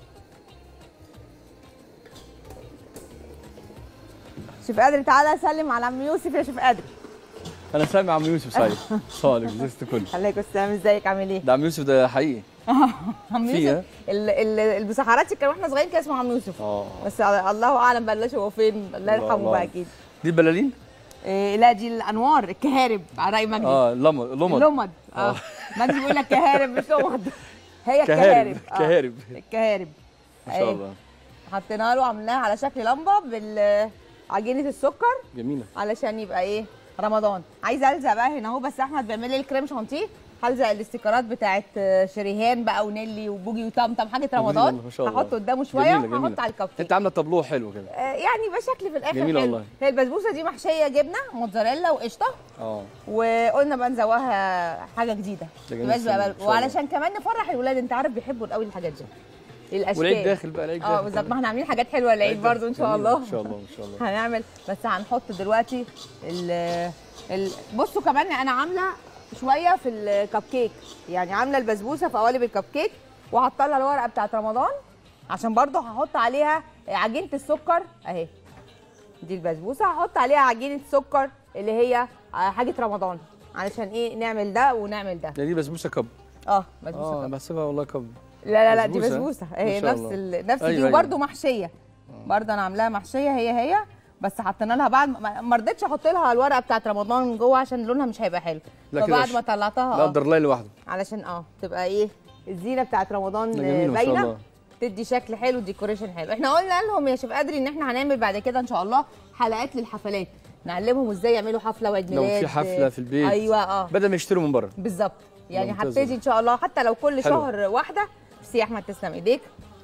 Speaker 1: شيف ادري تعالى سلم على عم يوسف يا شيف ادري
Speaker 7: انا سامع عم يوسف سعيد صالح زيست كل
Speaker 1: عليكم السلام ازيك عامل ايه؟
Speaker 7: ده عم يوسف ده حقيقي
Speaker 1: عم
Speaker 7: فيها؟
Speaker 1: يوسف ال- ال- المسحرات كان واحنا صغيرين كان اسمه عم يوسف
Speaker 7: اه
Speaker 1: بس الله اعلم بلاش هو فين الله
Speaker 7: الله
Speaker 1: يرحمه
Speaker 7: الله.
Speaker 1: بقى اكيد
Speaker 7: دي البلالين
Speaker 1: إيه لا دي الانوار الكهارب على راي مجدي
Speaker 7: اه لمض لمض
Speaker 1: لمض اه مجدي بيقول لك كهارب مش لمض هي
Speaker 7: كهارب
Speaker 1: الكهارب آه،
Speaker 7: كهارب
Speaker 1: الكهارب
Speaker 7: ما شاء
Speaker 1: أيوة.
Speaker 7: الله
Speaker 1: حطيناها له عملناها على شكل لمبه بالعجينه السكر
Speaker 7: جميله
Speaker 1: علشان يبقى ايه رمضان عايزه الزق بقى هنا اهو بس احمد بيعمل لي الكريم شانتيه هلزق الاستيكرات بتاعت شريهان بقى ونيلي وبوجي وطمطم حاجه رمضان
Speaker 7: ما شاء الله.
Speaker 1: هحط قدامه شويه
Speaker 7: جميلة،
Speaker 1: وهحط
Speaker 7: جميلة.
Speaker 1: على الكب كيك
Speaker 7: انت عامله طابلوه حلو كده
Speaker 1: آه، يعني يبقى شكل في الاخر
Speaker 7: جميلة
Speaker 1: حلو.
Speaker 7: والله.
Speaker 1: هي البسبوسه دي محشيه جبنه موتزاريلا وقشطه
Speaker 7: اه
Speaker 1: وقلنا بقى نزوقها حاجه جديده
Speaker 7: ده جميل
Speaker 1: تبقاش بقى
Speaker 7: جداً، إن شاء الله.
Speaker 1: وعلشان كمان نفرح الولاد انت عارف بيحبوا قوي الحاجات دي الاشكال
Speaker 7: والعيد داخل بقى العيد
Speaker 1: اه
Speaker 7: داخل
Speaker 1: بالظبط ما احنا عاملين حاجات حلوه العيد
Speaker 7: داخل.
Speaker 1: برضو ان شاء
Speaker 7: جميلة،
Speaker 1: الله
Speaker 7: ان شاء الله ان شاء الله
Speaker 1: هنعمل بس هنحط دلوقتي ال ال بصوا كمان انا عامله شويه في الكب كيك يعني عامله البسبوسه في قوالب الكب كيك وحاطه لها الورقه بتاعت رمضان عشان برضو هحط عليها عجينه السكر اهي دي البسبوسه هحط عليها عجينه سكر اللي هي حاجه رمضان علشان ايه نعمل ده ونعمل ده
Speaker 7: ده دي بسبوسه كب
Speaker 1: اه بسبوسه
Speaker 7: اه
Speaker 1: كب.
Speaker 7: بحسبها والله كب
Speaker 1: لا لا لا دي
Speaker 7: بسبوسة؟
Speaker 1: بسبوسه
Speaker 7: ما
Speaker 1: اهي
Speaker 7: شاء
Speaker 1: نفس
Speaker 7: الله.
Speaker 1: ال... نفس
Speaker 7: أيوة،
Speaker 1: دي
Speaker 7: أيوة.
Speaker 1: وبرده محشيه برضه انا عاملاها محشيه هي هي بس حطينا لها بعد ما ما رضيتش احط لها الورقه بتاعت رمضان من جوه عشان لونها مش هيبقى حلو
Speaker 7: لا كده
Speaker 1: فبعد
Speaker 7: ش-
Speaker 1: ما طلعتها
Speaker 7: لا
Speaker 1: اه
Speaker 7: قدر الله لوحده
Speaker 1: علشان اه تبقى ايه الزينه بتاعت رمضان
Speaker 7: ده جميل ما شاء
Speaker 1: باينه
Speaker 7: الله
Speaker 1: تدي شكل حلو ديكوريشن حلو احنا قلنا لهم يا شيف ادري ان احنا هنعمل بعد كده ان شاء الله حلقات للحفلات نعلمهم ازاي يعملوا حفله وعيد
Speaker 7: لو
Speaker 1: ميلاد
Speaker 7: في حفله في البيت
Speaker 1: ايوه اه
Speaker 7: بدل ما يشتروا من بره
Speaker 1: بالظبط يعني
Speaker 7: ممتاز.
Speaker 1: هبتدي ان شاء الله حتى لو كل
Speaker 7: حلو.
Speaker 1: شهر واحده بس يا احمد تسلم ايديك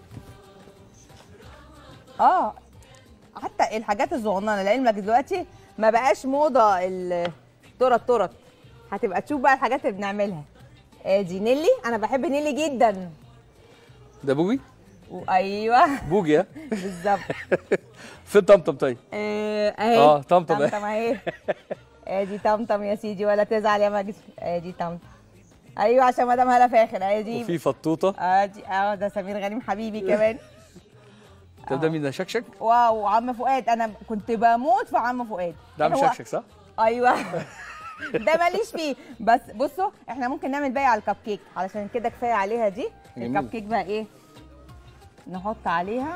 Speaker 1: اه حتى الحاجات الصغننه لعلمك دلوقتي ما بقاش موضه التورت تورت هتبقى تشوف بقى الحاجات اللي بنعملها ادي نيلي انا بحب نيلي جدا
Speaker 7: ده بوجي
Speaker 1: وايوه
Speaker 7: بوجي ها
Speaker 1: بالظبط
Speaker 7: فين طمطم طيب
Speaker 1: آه، اهي
Speaker 7: آه، طمطم.
Speaker 1: طمطم اهي ادي طمطم يا سيدي ولا تزعل يا مجدي ادي طمطم ايوه عشان مدام هلا فاخر اهي دي
Speaker 7: وفي فطوطه
Speaker 1: اه دي اه ده سمير غانم حبيبي كمان
Speaker 7: طب ده مين ده شكشك
Speaker 1: واو عم فؤاد انا كنت بموت في عم فؤاد
Speaker 7: ده عم
Speaker 1: هو-
Speaker 7: شكشك صح
Speaker 1: ايوه ده ماليش فيه بس بصوا احنا ممكن نعمل باقي على الكب كيك علشان كده كفايه عليها دي
Speaker 7: جميل.
Speaker 1: الكب كيك بقى ايه نحط عليها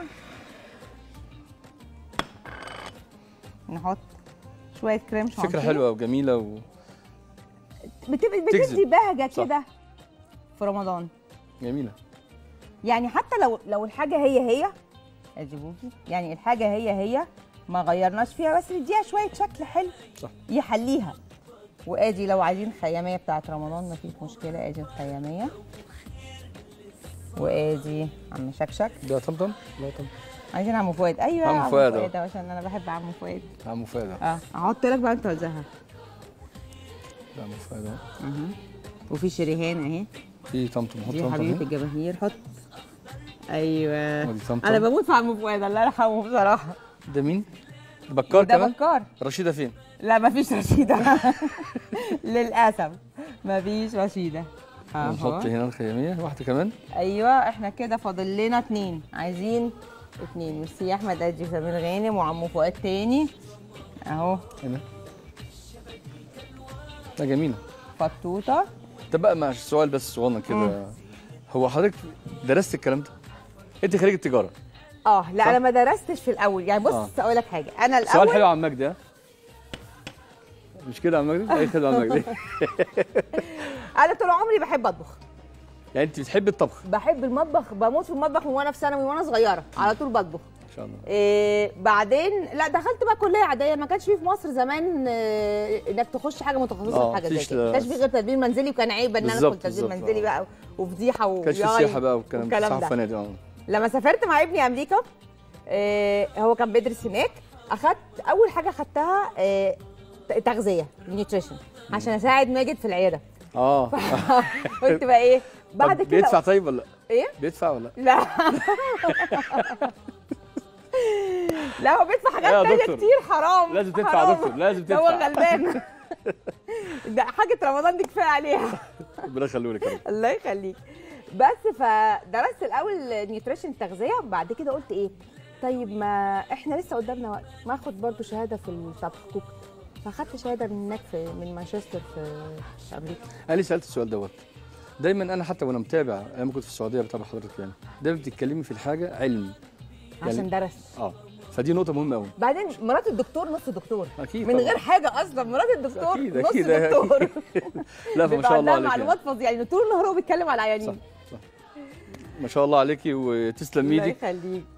Speaker 1: نحط شويه كريم شانتيه
Speaker 7: فكره حلوه وجميله و...
Speaker 1: بتبقى
Speaker 7: تجذب.
Speaker 1: بتدي بهجه
Speaker 7: صح.
Speaker 1: كده في رمضان
Speaker 7: جميله
Speaker 1: يعني حتى لو لو الحاجه هي هي ادي بوكي يعني الحاجه هي هي ما غيرناش فيها بس نديها شويه شكل حلو
Speaker 7: صح.
Speaker 1: يحليها وادي لو عايزين خياميه بتاعت رمضان مفيش مشكله ادي الخياميه وادي عم شكشك
Speaker 7: ده طمطم لا طمطم
Speaker 1: عايزين عم فؤاد ايوه
Speaker 7: عم
Speaker 1: عم
Speaker 7: فؤاد
Speaker 1: فؤاد
Speaker 7: أهو.
Speaker 1: عشان انا بحب عم فؤاد
Speaker 7: عم فؤاد أهو.
Speaker 1: اه احط لك بقى انت وزها
Speaker 7: ده عم فؤاد اهو
Speaker 1: وفي شريهان اهي
Speaker 7: في طمطم حط
Speaker 1: دي
Speaker 7: طمطم
Speaker 1: حبيبه
Speaker 7: هنا.
Speaker 1: الجماهير حط ايوه
Speaker 7: ودي طمطم.
Speaker 1: انا بموت في عم فؤاد الله يرحمه بصراحه
Speaker 7: ده مين ده بكار
Speaker 1: ده
Speaker 7: كمان
Speaker 1: بكار
Speaker 7: رشيده فين
Speaker 1: لا مفيش رشيدة للأسف مفيش رشيدة
Speaker 7: نحط
Speaker 1: أهو.
Speaker 7: هنا الخياميه واحده كمان
Speaker 1: أيوة احنا كده فاضل لنا اتنين عايزين اتنين ميرسي يا أحمد أدي سمير غانم وعمو فؤاد تاني أهو
Speaker 7: هنا ده جميله
Speaker 1: فطوطة
Speaker 7: طب بقى مع سؤال بس صغنن كده هو حضرتك درست الكلام ده انت خريج التجاره
Speaker 1: اه لا
Speaker 7: صح؟
Speaker 1: أنا ما درستش في الأول يعني بص
Speaker 7: آه.
Speaker 1: أقول لك حاجة أنا
Speaker 7: سؤال
Speaker 1: الأول
Speaker 7: حلو يا عم مجدي ها مش كده يا عم مجدي اي خدمه يا عم مجدي
Speaker 1: أنا طول عمري بحب أطبخ
Speaker 7: يعني انت بتحبي الطبخ
Speaker 1: بحب المطبخ بموت في المطبخ من وأنا في ثانوي وأنا صغيرة على طول بطبخ
Speaker 7: ان شاء الله
Speaker 1: إيه بعدين لا دخلت بقى كليه عاديه ما كانش في في مصر زمان إيه انك تخش حاجه متخصصه
Speaker 7: آه،
Speaker 1: في حاجه زي
Speaker 7: مفيش
Speaker 1: كده ما
Speaker 7: لا-
Speaker 1: كانش في غير تدبير منزلي وكان عيب ان انا
Speaker 7: بالظبط،
Speaker 1: ادخل تدبير
Speaker 7: بالظبط،
Speaker 1: منزلي
Speaker 7: آه.
Speaker 1: بقى وفضيحه و
Speaker 7: كانش في
Speaker 1: وياي
Speaker 7: سياحه بقى والكلام ده
Speaker 1: والكلام
Speaker 7: سياحه
Speaker 1: ده
Speaker 7: فنادق اه
Speaker 1: لما سافرت مع ابني امريكا إيه هو كان بيدرس هناك اخدت اول حاجه اخدتها إيه تغذيه نيوتريشن عشان اساعد ماجد في العياده
Speaker 7: اه
Speaker 1: قلت بقى ايه بعد
Speaker 7: طب
Speaker 1: كده
Speaker 7: بيدفع طيب ولا لا؟
Speaker 1: ايه
Speaker 7: بيدفع ولا لا؟
Speaker 1: لا لا هو بيدفع
Speaker 7: يا
Speaker 1: حاجات تانية
Speaker 7: دكتور.
Speaker 1: كتير حرام
Speaker 7: لازم تدفع يا
Speaker 1: حرام.
Speaker 7: دكتور، لازم
Speaker 1: ده هو
Speaker 7: تدفع.
Speaker 1: غلبان ده حاجة رمضان دي كفاية عليها
Speaker 7: ربنا يخليه لك يا رب.
Speaker 1: الله يخليك بس فدرست الأول نيوتريشن تغذية بعد كده قلت إيه طيب ما إحنا لسه قدامنا وقت ما آخد برضو شهادة في الطبخ كوك فاخدت شهادة من هناك في من مانشستر في, في أمريكا
Speaker 7: انا ليه سالت السؤال دوت دايما انا حتى وانا متابع ايام ما كنت في السعوديه بتابع حضرتك يعني دايما بتتكلمي في الحاجه علم
Speaker 1: عشان درس
Speaker 7: اه فدي نقطه مهمه قوي
Speaker 1: بعدين مرات الدكتور نص دكتور
Speaker 7: اكيد
Speaker 1: من
Speaker 7: طبعاً.
Speaker 1: غير حاجة أصلا مرات الدكتور
Speaker 7: أكيد،
Speaker 1: نص
Speaker 7: أكيد.
Speaker 1: دكتور
Speaker 7: لا فما
Speaker 1: بيبقى
Speaker 7: شاء الله
Speaker 1: عندها
Speaker 7: عليك
Speaker 1: معلومات فظيعه يعني طول النهار هو بيتكلم على
Speaker 7: صح
Speaker 1: عيانين
Speaker 7: صح ما شاء الله عليكي وتسلم
Speaker 1: الله
Speaker 7: ايدك
Speaker 1: يخليك